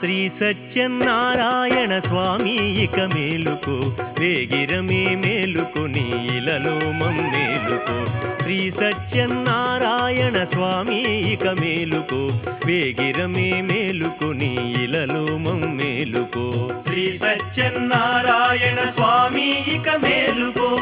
శ్రీ సత్యనారాయణ స్వామి ఇక మేలుకో వేగిరమే మేలుకొని ఇలలో మమ్మేలుకో శ్రీ సత్యనారాయణ స్వామి ఇక మేలుకో వేగిరమే మేలుకొని ఇలలో మమ్మేలుకో శ్రీ సత్యనారాయణ స్వామి ఇక మేలుకో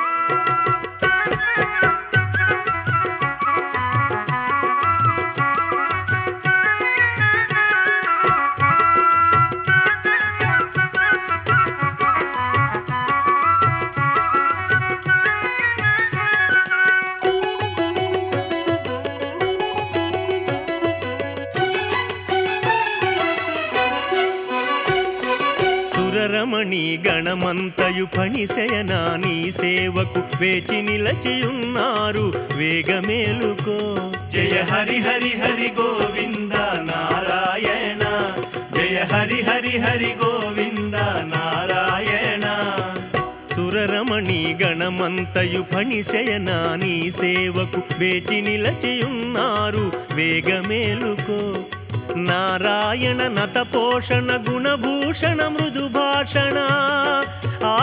సురరమణి గణమంతయు ఫణిశయనా నీ సేవకు వేచి నిలచియున్నారు వేగమేలుకో జయ హరి హరి హరి గోవింద నారాయణ జయ హరి హరి హరి గోవింద నారాయణ సురరమణి గణమంతయు ఫణిశయనా నీ సేవకు వేచి నిలచియున్నారు వేగమేలుకో నారాయణ నత పోషణ గుణభూషణ మృదు భాషణ ఆ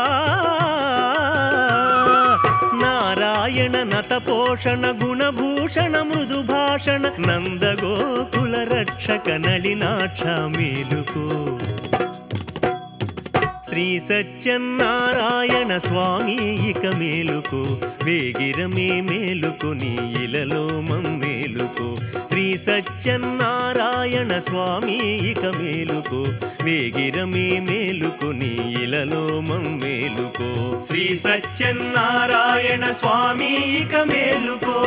నారాయణ నత పోషణ గుణభూషణ మృదు భాషణ నందగోకుల రక్షక నళినాక్ష మేలుకో శ్రీ సత్యనారాయణ స్వామి ఇక మేలుకో వేగిరమే మేలుకొని ఇలలో మమ్మేలుకో శ్రీ సత్యనారాయణ స్వామి ఇక మేలుకో వేగిరమే మేలుకొని ఇలలో మమ్మేలుకో శ్రీ సత్యనారాయణ స్వామి ఇక మేలుకో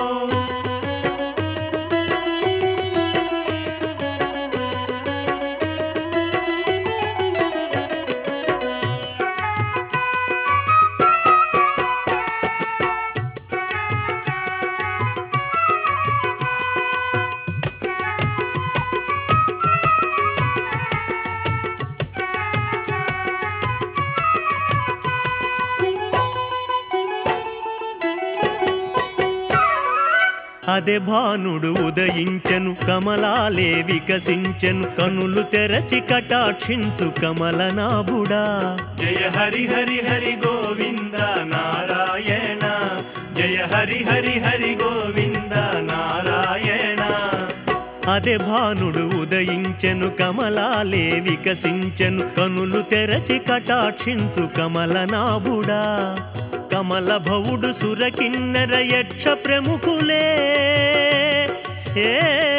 అదే భానుడు ఉదయించెను కమలాలే వికసించెను కనులు తెరచి కటాక్షించు కమలనాభుడా జయ హరి హరి హరి గోవింద నారాయణ జయ హరి హరి హరి గోవింద నారాయణ అదే భానుడు ఉదయించెను కమలాలే వికసించెను కనులు తెరచి కటాక్షించు కమలనాభుడా కమల భవుడు సురకిన్నర యక్ష ప్రముఖులే ఏ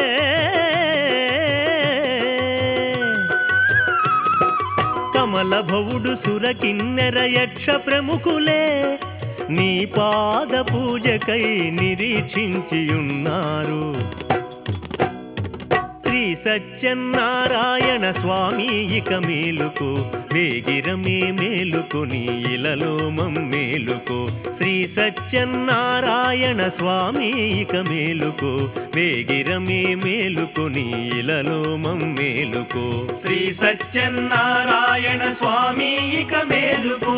కమల భవుడు సురకిన్నెర యక్ష ప్రముఖులే నీ పాద పూజకై నిరీక్షించియున్నారు శ్రీ సత్యనారాయణ స్వామి ఇక మేలుకో వేగిరమే మేలుకొని ఇలలో మమ్మేలుకో శ్రీ సత్యనారాయణ స్వామి ఇక మేలుకో వేగిరమే మేలుకొని ఇలలో మమ్మేలుకో శ్రీ సత్యనారాయణ స్వామి ఇక మేలుకో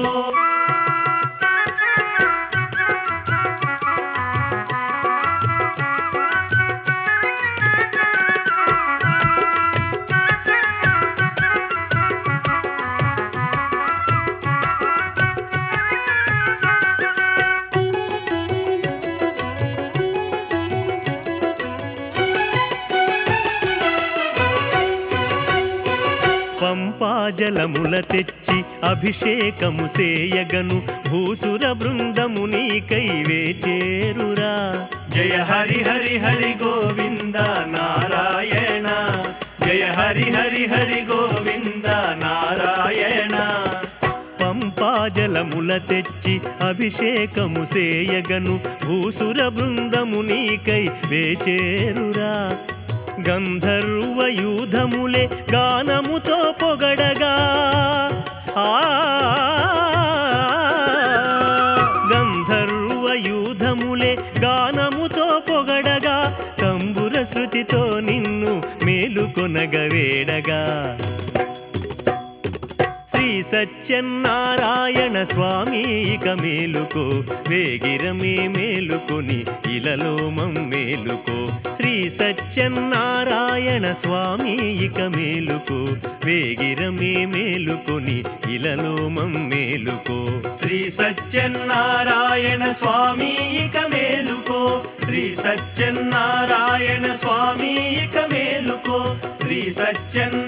పంపాజలముల తెచ్చి అభిషేకము చేయగను భూసుర బృందము నీకై వేచేరురా జయ హరి హరి హరి గోవింద నారాయణ జయ హరి హరి హరి గోవింద నారాయణ పంపాజలముల తెచ్చి అభిషేకము చేయగను భూసుర బృందము నీకై వేచేరురా గంధర్వ యూధములే గానముతో పొగడగా ఆ గంధర్వ యూధములే గానముతో పొగడగా తంబుర శృతితో నిన్ను మేలుకొనగ వేడగా శ్రీ సత్యనారాయణ స్వామి ఇక మేలుకో వేగిరమే మేలుకొని ఇలలో మమ్మే మేలుకో శ్రీ సత్యనారాయణ స్వామి ఇక మేలుకో వేగిరమే మేలుకొని ఇలలో మేలుకో శ్రీ సత్యనారాయణ స్వామి ఇక మేలుకో శ్రీ సత్యనారాయణ స్వామి ఇక మేలుకో శ్రీ సత్యనారాయణ